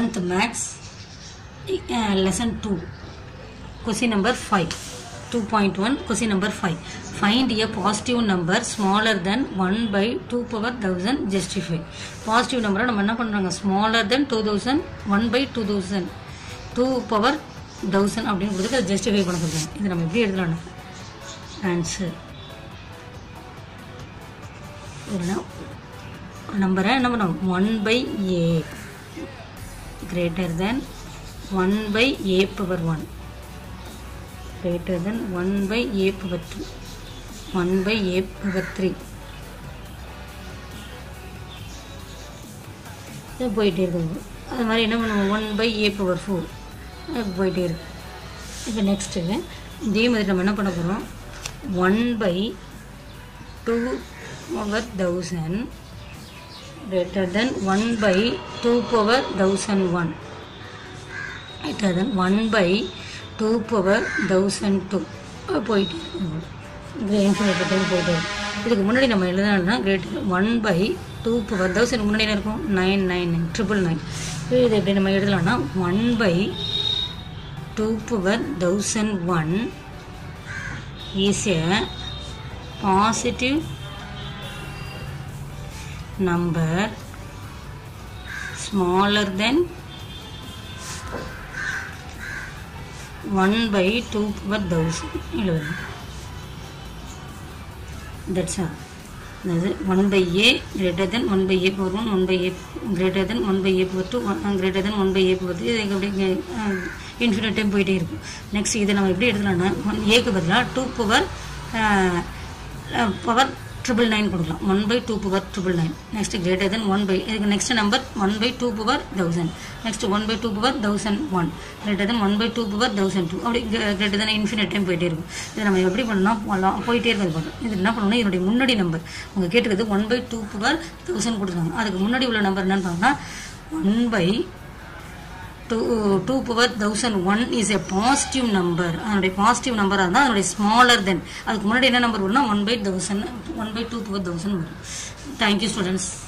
11th max uh, lesson 2 question number 5 2.1 question number 5 find a positive number smaller than 1 by 2 power 1000 justify positive number நம்ம என்ன பண்றாங்க smaller than 2000 1 by 2000 2 power 1000 அப்படின்னு கொடுத்து அதை justify பண்ண சொல்றாங்க இது நம்ம எப்படி எழுதலாம் ஆன்சர் இல்லைன்னா நம்பரை என்ன பண்ணோம் one by a greater than one by a power one greater than one by a power two one by a power three இது போயிட்டே இருக்குது அது மாதிரி என்ன பண்ணுவோம் one by a power four போயிட்டே இருக்கு இப்போ நெக்ஸ்ட்டு இதே மாதிரி நம்ம என்ன பண்ண போகிறோம் one by two power thousand greater than 1 by 2 power 1001 greater than 1 by 2 power 1002 அஹ் போயிட்டு இருக்கும். இது infinite time போயிட்டு இருக்கு. இதுக்கு முன்னாடி நம்ம எழுதணும்னா greater one by two power thousand முன்னாடி என்ன இருக்கும் nine nine nine triple nine இது எப்படி நம்ம எழுதலாம்னா one by two power thousand one is a positive number smaller than 1 by 2 power 1000 எழுதுங்க that's all அதாவது one by a greater than one by a power one one by a greater than one by a power two greater than one by a power three இது அப்படியே infinite time போயிட்டே இருக்கும் next இதை நம்ம எப்படி எடுக்கலாம்னா one ஏக்கு பதிலாக two power power triple nine கொடுக்கலாம் one by two power triple nine next greater than one by இதுக்கு next number one by two power thousand next one by two power thousand one greater than one by two power thousand two அப்படி greater than infinite time போயிட்டே இருக்கும் இது நம்ம எப்படி பண்ணலாம் போகலாம் போயிட்டே இருக்கிறது பண்ணுறோம் இது என்ன பண்ணணும்னா என்னுடைய முன்னாடி நம்பர் அவங்க கேட்டுக்கிறது one by two power thousand கொடுத்துருக்காங்க அதுக்கு முன்னாடி உள்ள நம்பர் என்னன்னு பார்த்தோம்னா one by two two power thousand one is a positive number அதனுடைய பாசிட்டிவ் நம்பராக இருந்தால் அதனுடைய ஸ்மாலர் தென் அதுக்கு முன்னாடி என்ன நம்பர் வரும்னா one by thousand one by two power thousand வரும் தேங்க்யூ ஸ்டூடெண்ட்ஸ்